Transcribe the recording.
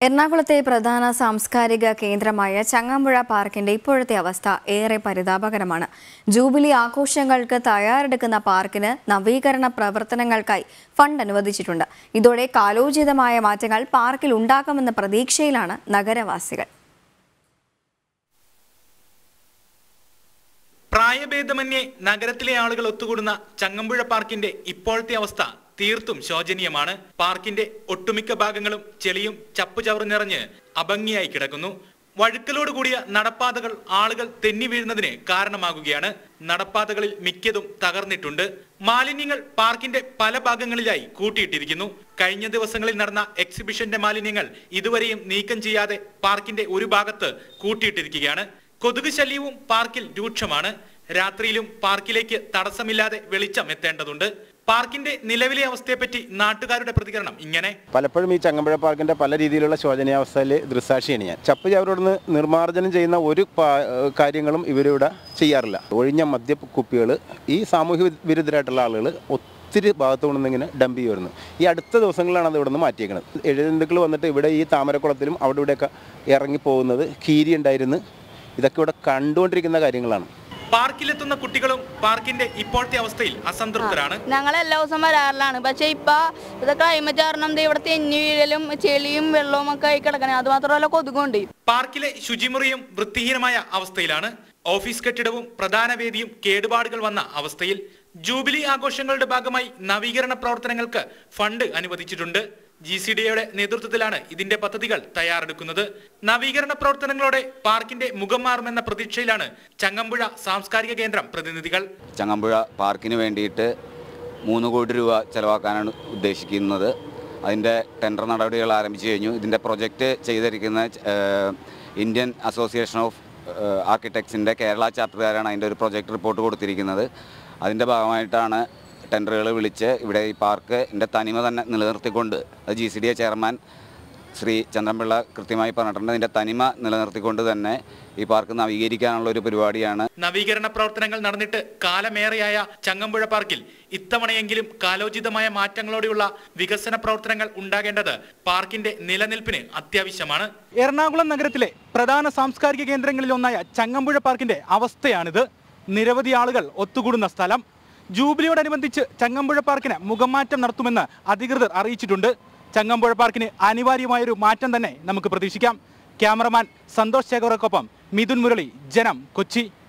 എറണാകുളത്തെ പ്രധാന സാംസ്കാരിക കേന്ദ്രമായ ചങ്ങമ്പുഴ പാർക്കിന്റെ ഇപ്പോഴത്തെ അവസ്ഥ ഏറെ പരിതാപകരമാണ് ജൂബിലി ആഘോഷങ്ങൾക്ക് തയ്യാറെടുക്കുന്ന പാർക്കിന് നവീകരണ പ്രവർത്തനങ്ങൾക്കായി ഫണ്ട് അനുവദിച്ചിട്ടുണ്ട് ഇതോടെ കാലോചിതമായ മാറ്റങ്ങൾ പാർക്കിൽ ഉണ്ടാകുമെന്ന പ്രതീക്ഷയിലാണ് നഗരവാസികൾ പ്രായഭേദമന്യേ നഗരത്തിലെ ആളുകൾ ഒത്തുകൂടുന്ന ചങ്ങമ്പുഴ പാർക്കിന്റെ ഇപ്പോഴത്തെ അവസ്ഥ തീർത്തും ശോചനീയമാണ് പാർക്കിന്റെ ഒട്ടുമിക്ക ഭാഗങ്ങളും ചെളിയും ചപ്പുചവറ് നിറഞ്ഞ് അഭംഗിയായി കിടക്കുന്നു വഴുക്കലോട് കൂടിയ നടപ്പാതകൾ ആളുകൾ തെന്നി വീഴുന്നതിന് കാരണമാകുകയാണ് നടപ്പാതകളിൽ മിക്കതും തകർന്നിട്ടുണ്ട് മാലിന്യങ്ങൾ പാർക്കിന്റെ പല ഭാഗങ്ങളിലായി കൂട്ടിയിട്ടിരിക്കുന്നു കഴിഞ്ഞ ദിവസങ്ങളിൽ നടന്ന എക്സിബിഷന്റെ മാലിന്യങ്ങൾ ഇതുവരെയും നീക്കം ചെയ്യാതെ പാർക്കിന്റെ ഒരു ഭാഗത്ത് കൂട്ടിയിട്ടിരിക്കുകയാണ് കൊതുക് ശല്യവും പാർക്കിൽ രൂക്ഷമാണ് രാത്രിയിലും പാർക്കിലേക്ക് തടസ്സമില്ലാതെ വെളിച്ചം എത്തേണ്ടതുണ്ട് പാർക്കിന്റെ നിലവിലെ അവസ്ഥയെപ്പറ്റി നാട്ടുകാരുടെ പ്രതികരണം ഇങ്ങനെ പലപ്പോഴും ഈ ചങ്ങമ്പുഴ പാർക്കിന്റെ പല രീതിയിലുള്ള ശോചനീയാവസ്ഥയിൽ ദൃസാക്ഷിയാണ് ഞാൻ ചപ്പ് ചവരോടുന്ന് നിർമ്മാർജ്ജനം ചെയ്യുന്ന ഒരു പാ- കാര്യങ്ങളും ഇവരിവിടെ ചെയ്യാറില്ല ഒഴിഞ്ഞ മദ്യക്കുപ്പികൾ ഈ സാമൂഹ്യ വിരുദ്ധരായിട്ടുള്ള ആളുകൾ ഒത്തിരി ഭാഗത്തു കൊണ്ടുവന്ന് ഇങ്ങനെ ഡംപ് ചെയ്യുമായിരുന്നു ഈ അടുത്ത ദിവസങ്ങളിലാണ് അത് ഇവിടെ നിന്ന് മാറ്റിയേക്കുന്നത് എഴുതുന്തുക്കൾ വന്നിട്ട് ഇവിടെ ഈ താമരക്കുളത്തിലും അവിടെ ഇവിടെയൊക്കെ ഇറങ്ങിപ്പോകുന്നത് കീരി ഉണ്ടായിരുന്നു ഇതൊക്കെ ഇവിടെ കണ്ടുകൊണ്ടിരിക്കുന്ന കാര്യങ്ങളാണ് പാർക്കിലെത്തുന്ന കുട്ടികളും പാർക്കിന്റെ ഇപ്പോഴത്തെ അവസ്ഥയിൽ അസംതൃപ്തരാണ് ഞങ്ങൾ എല്ലാ ദിവസവും വരാറിലാണ് പക്ഷെ ഇപ്പൊ ഇത് ക്ലൈമറ്റ് കാരണം ദേ ഇവിടെ തെന്നി വീഴലും ചെളിയും വെള്ളവും ഒക്കെ ആയി കിടക്കണേ അത് മാത്രമല്ല കൊതുകുണ്ട് പാർക്കിലെ ശുചിമുറിയും വൃത്തിഹീനമായ അവസ്ഥയിലാണ് ഓഫീസ് കെട്ടിടവും പ്രധാന വേദിയും കേടുപാടുകൾ വന്ന അവസ്ഥയിൽ ജൂബിലി ആഘോഷങ്ങളുടെ ഭാഗമായി നവീകരണ പ്രവർത്തനങ്ങൾക്ക് ഫണ്ട് അനുവദിച്ചിട്ടുണ്ട് ജി സി ഡി എയുടെ നേതൃത്വത്തിലാണ് ഇതിന്റെ പദ്ധതികൾ തയ്യാറെടുക്കുന്നത് നവീകരണ പ്രവർത്തനങ്ങളോടെ പാർക്കിന്റെ മുഖം മാറുമെന്ന പ്രതീക്ഷയിലാണ് ചങ്ങമ്പുഴ സാംസ്കാരിക കേന്ദ്രം പ്രതിനിധികൾ ചങ്ങമ്പുഴ പാർക്കിന് വേണ്ടിയിട്ട് മൂന്ന് കോടി രൂപ ചെലവാക്കാനാണ് ഉദ്ദേശിക്കുന്നത് അതിൻ്റെ ടെൻഡർ നടപടികൾ ആരംഭിച്ചു കഴിഞ്ഞു ഇതിൻ്റെ പ്രൊജക്റ്റ് ചെയ്തിരിക്കുന്ന uh, Indian Association of uh, ആർക്കിടെക്ട്സിൻ്റെ കേരള ചാപ്റ്ററുകാരാണ് അതിൻ്റെ ഒരു പ്രൊജക്റ്റ് റിപ്പോർട്ട് കൊടുത്തിരിക്കുന്നത് അതിൻ്റെ ഭാഗമായിട്ടാണ് ടെൻഡറുകൾ വിളിച്ച് ഇവിടെ ഈ പാർക്കിൻ്റെ തനിമ തന്നെ നിലനിർത്തിക്കൊണ്ട് അത് G C D A chairman Shri Chandran Pillai കൃത്യമായി പറഞ്ഞിട്ടുണ്ട് അതിൻ്റെ തനിമ നിലനിർത്തിക്കൊണ്ട് തന്നെ ഈ പാർക്ക് നവീകരിക്കാനുള്ള ഒരു പരിപാടിയാണ് നവീകരണ പ്രവർത്തനങ്ങൾ നടന്നിട്ട് കാലമേറെയായ ചങ്ങമ്പുഴ പാർക്കിൽ ഇത്തവണയെങ്കിലും കാലോചിതമായ മാറ്റങ്ങളോടെയുള്ള വികസന പ്രവർത്തനങ്ങൾ ഉണ്ടാകേണ്ടത് പാർക്കിന്റെ നിലനിൽപ്പിന് അത്യാവശ്യമാണ് എറണാകുളം നഗരത്തിലെ പ്രധാന സാംസ്കാരിക കേന്ദ്രങ്ങളിൽ ഒന്നായ ചങ്ങമ്പുഴ പാർക്കിന്റെ അവസ്ഥയാണിത് നിരവധി ആളുകൾ ഒത്തുകൂടുന്ന സ്ഥലം ജൂബിലിയോടനുബന്ധിച്ച് ചങ്ങമ്പുഴ പാർക്കിന് മുഖമാറ്റം നടത്തുമെന്ന് അധികൃതർ അറിയിച്ചിട്ടുണ്ട് ചങ്ങമ്പുഴ പാർക്കിന് അനിവാര്യമായൊരു മാറ്റം തന്നെ നമുക്ക് പ്രതീക്ഷിക്കാം ക്യാമറമാൻ സന്തോഷ് ശേഖറൊക്കൊപ്പം മിഥുൻ മുരളി ജനം കൊച്ചി